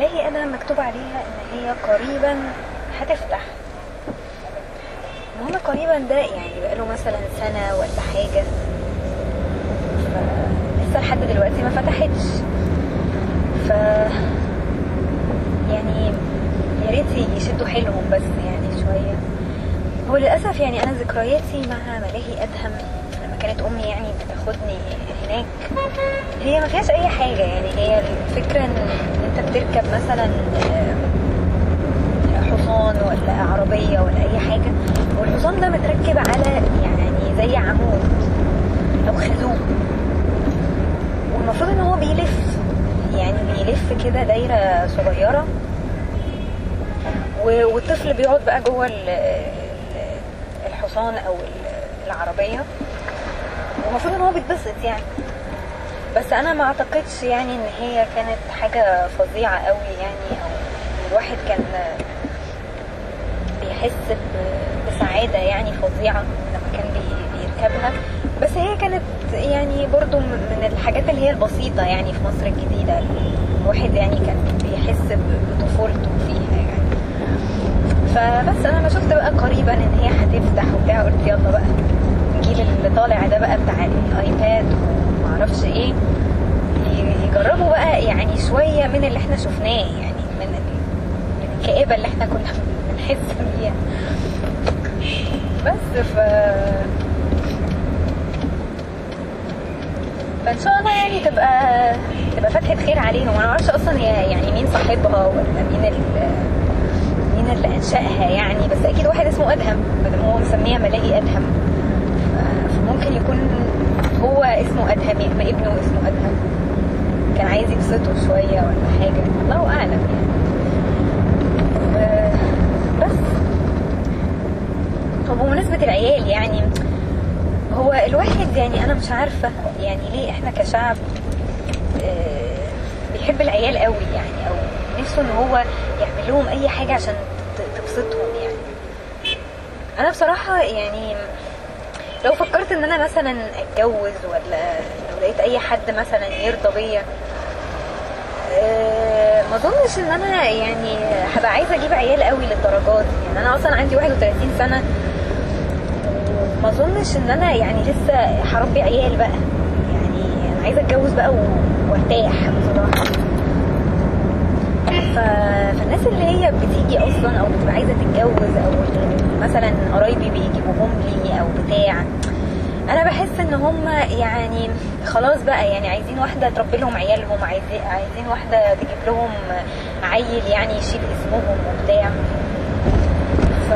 ملاهي ادهم مكتوب عليها ان هي قريبا هتفتح المهم قريبا ده يعني بقاله مثلا سنة ولا حاجة ف- لسه لحد دلوقتي ما فتحتش ف يعني يا ريت يشدوا حيلهم بس يعني شوية هو للأسف يعني أنا ذكرياتي مع ملاهي أدهم لما كانت أمي يعني بتاخدني هناك هي ما فيهاش أي حاجة يعني هي الفكرة إن أنت بتركب مثلا آه، حصان ولا عربية ولا أي حاجة والحصان ده متركب على يعني زي عمود أو خازوق والمفروض إن هو بيلف يعني بيلف كده دايرة صغيرة و- والطفل بيقعد بقى جوه ال- ال- الحصان او ال- العربيه والمفروض ان هو بيتبسط يعني بس انا ما اعتقدش يعني ان هي كانت حاجه فظيعه قوي يعني او الواحد كان بيحس ب- بسعاده يعني فظيعه لما كان بي- بيركبها بس هي كانت يعني برضو م- من الحاجات اللي هي البسيطه يعني في مصر الجديده الواحد يعني كان بيحس ب- بطفولته فيها يعني فبس انا ما شفت بقى قريبا ان هي هتفتح وبتاع قلت يلا بقى نجيب اللي طالع ده بقى بتاع الايباد ومعرفش ايه ي- يجربوا بقى يعني شويه من اللي احنا شفناه يعني من ال- من الكآبه اللي احنا كنا بنحس بيها بس ف فان شاء الله يعني تبقى تبقى فتحة خير عليهم انا ما اعرفش اصلا هي يعني مين صاحبها ولا مين ال مين اللي انشاها يعني بس اكيد واحد اسمه ادهم بدل ما هو مسميها ملاهي ادهم ف- فممكن يكون هو اسمه ادهم يا اما ابنه اسمه ادهم كان عايز يبسطه شويه ولا حاجه الله اعلم يعني آه، بس طب بمناسبه العيال يعني هو الواحد يعني انا مش عارفه يعني ليه احنا كشعب آه، بيحب العيال قوي يعني او نفسه ان هو يعمل لهم اي حاجه عشان ت- تبسطهم يعني انا بصراحه يعني لو فكرت ان انا مثلا اتجوز ولا لو لقيت اي حد مثلا يرضى بيا آه، ما اظنش ان انا يعني هبقى عايزه اجيب عيال قوي للدرجات دي. يعني انا اصلا عندي 31 سنه وما اظنش ان انا يعني لسه هربي عيال بقى يعني انا عايزه اتجوز بقى و- وارتاح بصراحه ف... فالناس اللي هي بتيجي اصلا او بتبقى عايزه تتجوز او مثلا قرايبي بيجيبوهم لي او بتاع انا بحس ان هم يعني خلاص بقى يعني عايزين واحده تربي لهم عيالهم عايزين عايزين واحده تجيب لهم عيل يعني يشيل اسمهم وبتاع ف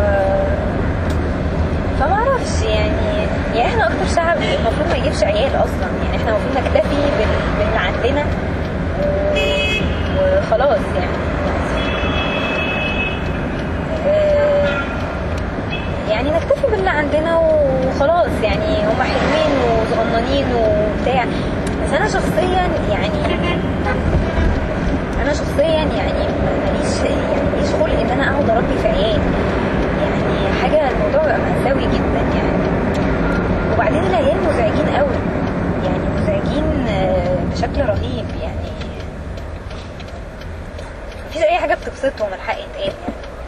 فما اعرفش يعني يعني احنا اكتر شعب المفروض ما يجيبش عيال اصلا يعني احنا المفروض نكتفي بال- باللي عندنا و- وخلاص يعني آه، يعني نكتفي باللي عندنا وخلاص يعني هما حلوين وصغننين وبتاع بس انا شخصيا يعني انا شخصيا يعني ماليش يعني ماليش خلق ان انا اقعد اربي في عيال يعني حاجه الموضوع بقى مأساوي جدا يعني وبعدين العيال مزعجين قوي يعني مزعجين آه، بشكل رهيب يعني مفيش اي حاجه بتبسطهم الحق يتقال يعني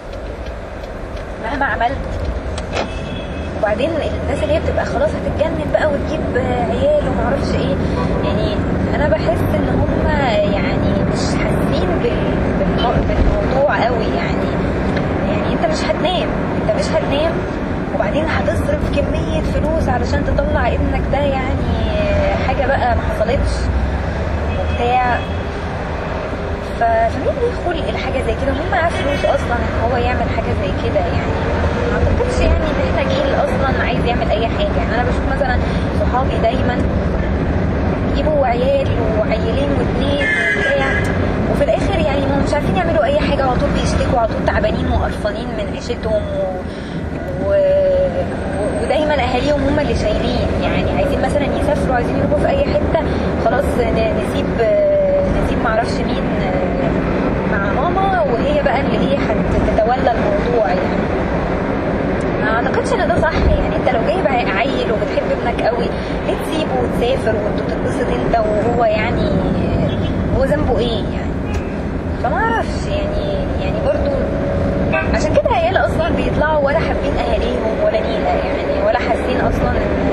مهما عملت وبعدين الناس اللي هي بتبقى خلاص هتتجنن بقى وتجيب عيال ومعرفش ايه يعني انا بحس ان هم يعني مش حاسين بال- بالم- بالموضوع قوي يعني يعني انت مش هتنام انت مش هتنام وبعدين هتصرف كمية فلوس علشان تطلع ابنك ده يعني حاجة بقى ما حصلتش وبتاع ف- فمين ليه خلق الحاجة زي كده مين معاه فلوس اصلا ان هو يعمل حاجة زي كده يعني ما اعتقدش يعني ان احنا جيل اصلا عايز يعمل اي حاجة يعني انا بشوف مثلا صحابي دايما يجيبوا عيال وعيلين واثنين وبتاع وفي الاخر يعني هم مش عارفين يعملوا اي حاجه على طول بيشتكوا على طول تعبانين وقرفانين من عيشتهم و... و... و- ودايما اهاليهم هم اللي شايلين يعني عايزين مثلا يسافروا عايزين يروحوا في اي حته خلاص ن- نسيب نسيب معرفش مين مع ماما وهي بقى اللي ايه هتتولى الموضوع يعني ما اعتقدش ان ده صح يعني انت لو جايب عي- عيل وبتحب ابنك قوي ليه تسيبه وتسافر وانتوا تتبسط انت وهو يعني هو ذنبه ايه يعني فما اعرفش ولا حابين اهاليهم ولا نيلة يعني ولا حاسين اصلا ان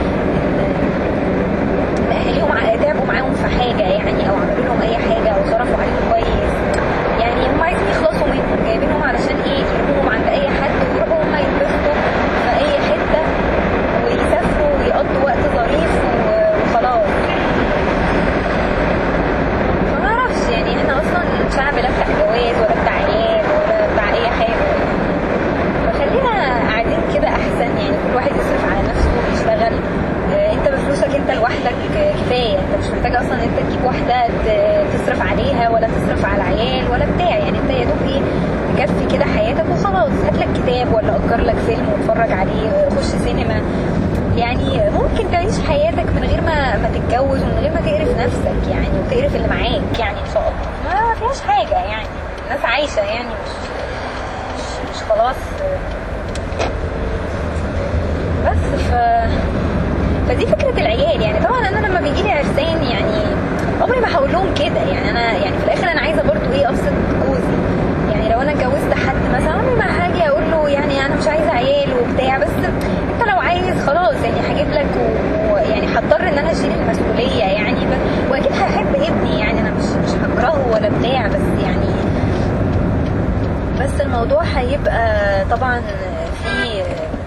ان اهاليهم ع- تعبوا معاهم في حاجه يعني او عملوا لهم اي حاجه او صرفوا عليهم كويس يعني هم عايزين يخلصوا منهم جايبينهم علشان ايه يرموهم عند اي حد ويروحوا هم ينبسطوا في اي حته ويسافروا ويقضوا وقت ظريف و- وخلاص فما اعرفش يعني احنا اصلا شعب لا بتاع جواز ولا بتاع عيال ولا بتاع اي حاجه فخلينا قاعدين كده احسن يعني كل واحد يصرف على نفسه ويشتغل آه، انت بفلوسك انت لوحدك آه، كفايه انت مش محتاج اصلا انت تجيب واحده ت- تصرف عليها ولا تصرف على العيال ولا بتاع يعني انت يا دوب ايه تكفي كده حياتك وخلاص هات لك كتاب ولا اجر لك فيلم واتفرج عليه آه، خش سينما يعني ممكن تعيش حياتك من غير ما ما تتجوز ومن غير ما تقرف نفسك يعني وتقرف اللي معاك يعني ان شاء الله ما فيهاش حاجه يعني الناس عايشه يعني مش مش, مش خلاص بس ف فدي فكرة العيال يعني طبعا انا لما بيجي لي عرسان يعني عمري ما هقول لهم كده يعني انا يعني في الاخر انا عايزه برضو ايه ابسط جوزي يعني لو انا اتجوزت حد مثلا عمري ما هاجي اقول له يعني انا مش عايزه عيال وبتاع بس انت لو عايز خلاص يعني هجيب لك و- ويعني هضطر ان انا اشيل المسؤوليه يعني ب... واكيد هحب ابني يعني انا مش مش هكرهه ولا بتاع بس يعني بس الموضوع هيبقى طبعا في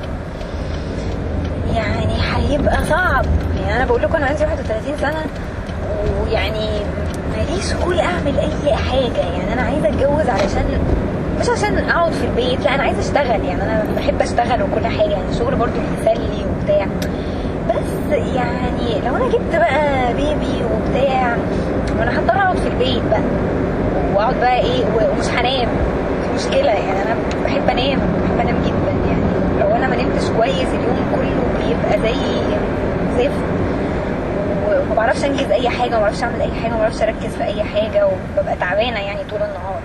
يعني هيبقى صعب يعني انا بقول لكم انا عندي 31 سنه ويعني ماليش خلق اعمل اي حاجه يعني انا عايزه اتجوز علشان مش عشان اقعد في البيت لا انا عايزه اشتغل يعني انا بحب اشتغل وكل حاجه يعني الشغل برضو بيسلي وبتاع بس يعني لو انا جبت بقى بيبي وبتاع وانا هضطر اقعد في البيت بقى واقعد بقى ايه و- ومش هنام دي مشكله يعني انا بحب انام بحب انام جدا يعني لو انا ما نمتش كويس اليوم كله بيبقى زي زفت وما بعرفش انجز اي حاجه وما بعرفش اعمل اي حاجه وما بعرفش اركز في اي حاجه وببقى تعبانه يعني طول النهار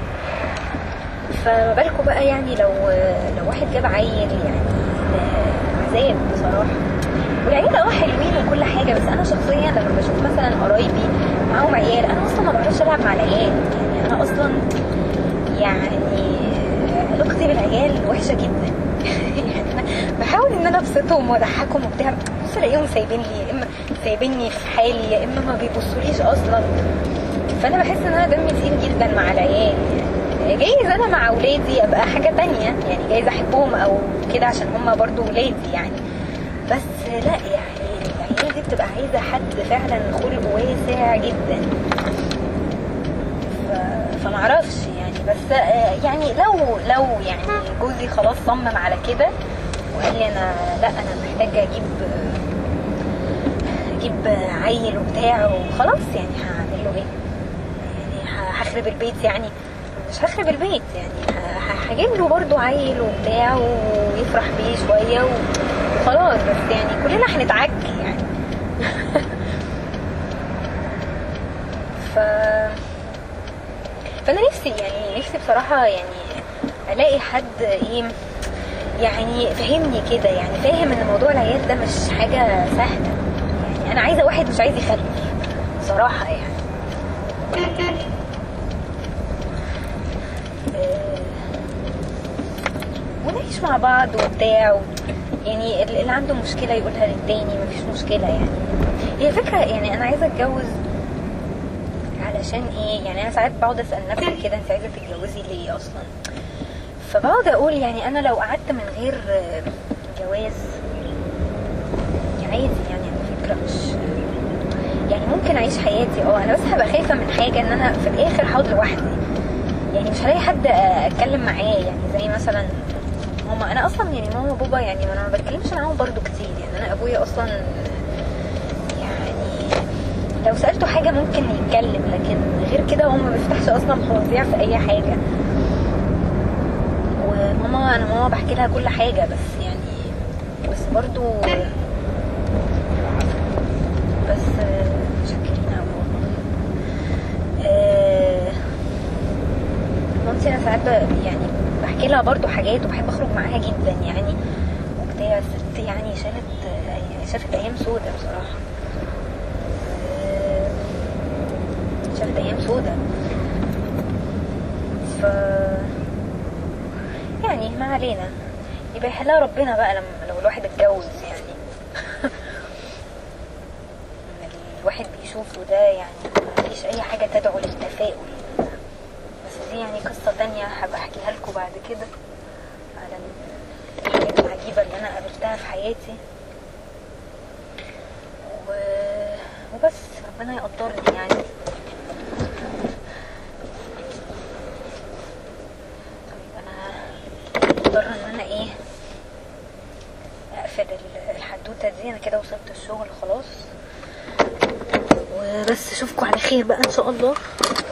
فما بالكم بقى يعني لو لو واحد جاب عيل يعني ده عذاب بصراحه والعيال اه حلوين وكل حاجه بس انا شخصيا لما بشوف مثلا قرايبي معاهم عيال انا اصلا ما بعرفش العب مع العيال يعني انا اصلا يعني علاقتي بالعيال وحشه جدا يعني انا بحاول ان انا ابسطهم واضحكهم وبتاع بس الاقيهم سايبين لي يا اما سايبيني في حالي يا اما ما بيبصوليش اصلا فانا بحس ان انا دمي تقيل جدا مع العيال يعني جايز انا مع اولادي ابقى حاجه تانية يعني جايز احبهم او كده عشان هم برضو ولادي يعني بس لا يعني العيال دي بتبقى عايزه حد فعلا خلقه واسع جدا ف- فمعرفش يعني بس آه، يعني لو لو يعني جوزي خلاص صمم على كده وقال لي انا لا انا محتاجه اجيب اجيب عيل وبتاع وخلاص يعني هعمل له ايه يعني ه- هخرب البيت يعني مش هخرب البيت يعني ه- ه- هجيب له برضه عيل وبتاع ويفرح بيه شويه وخلاص بس يعني كلنا هنتعك يعني ف فانا نفسي يعني نفسي بصراحه يعني الاقي حد ايه يعني فهمني كده يعني فاهم ان موضوع العيال ده مش حاجه سهله يعني انا عايزه واحد مش عايز يخلف بصراحه يعني آه، ونعيش مع بعض وبتاع و... يعني اللي عنده مشكله يقولها للتاني مفيش مشكله يعني هي فكره يعني انا عايزه اتجوز علشان ايه يعني انا ساعات بقعد اسال نفسي كده انت عايزه تتجوزي ليه اصلا فبقعد اقول يعني انا لو قعدت من غير آه، جواز عادي يعني على فكره مش يعني ممكن اعيش حياتي اه انا بس هبقى خايفه من حاجه ان انا في الاخر هقعد لوحدي يعني مش هلاقي حد اتكلم معاه يعني زي مثلا ماما انا اصلا يعني ماما وبابا يعني انا ما بتكلمش معاهم برضو كتير يعني انا ابويا اصلا يعني لو سالته حاجه ممكن يتكلم لكن غير كده هو ما بيفتحش اصلا مواضيع في اي حاجه وماما انا ماما بحكي لها كل حاجه بس يعني بس برضو بس شكلين أوي والله. آه، مامتي انا ساعات ب- يعني بحكي لها برضو حاجات وبحب اخرج معاها جدا يعني وبتاع الست يعني شافت يعني شافت ايام سودة بصراحه آه، شافت ايام سودة ف يعني ما علينا يبقى يحلها ربنا بقى لما لو الواحد اتجوز يعني إن الواحد بيشوفه ده يعني مفيش اي حاجة تدعو للتفاؤل بس دي يعني قصة تانية هبقى احكيها لكم بعد كده على الحاجات العجيبة اللي انا قابلتها في حياتي و... وبس ربنا يقدرني يعني طيب انا مضطرة ان انا ايه اقفل ال- الحدوتة دي انا كده وصلت الشغل خلاص وبس اشوفكم على خير بقى ان شاء الله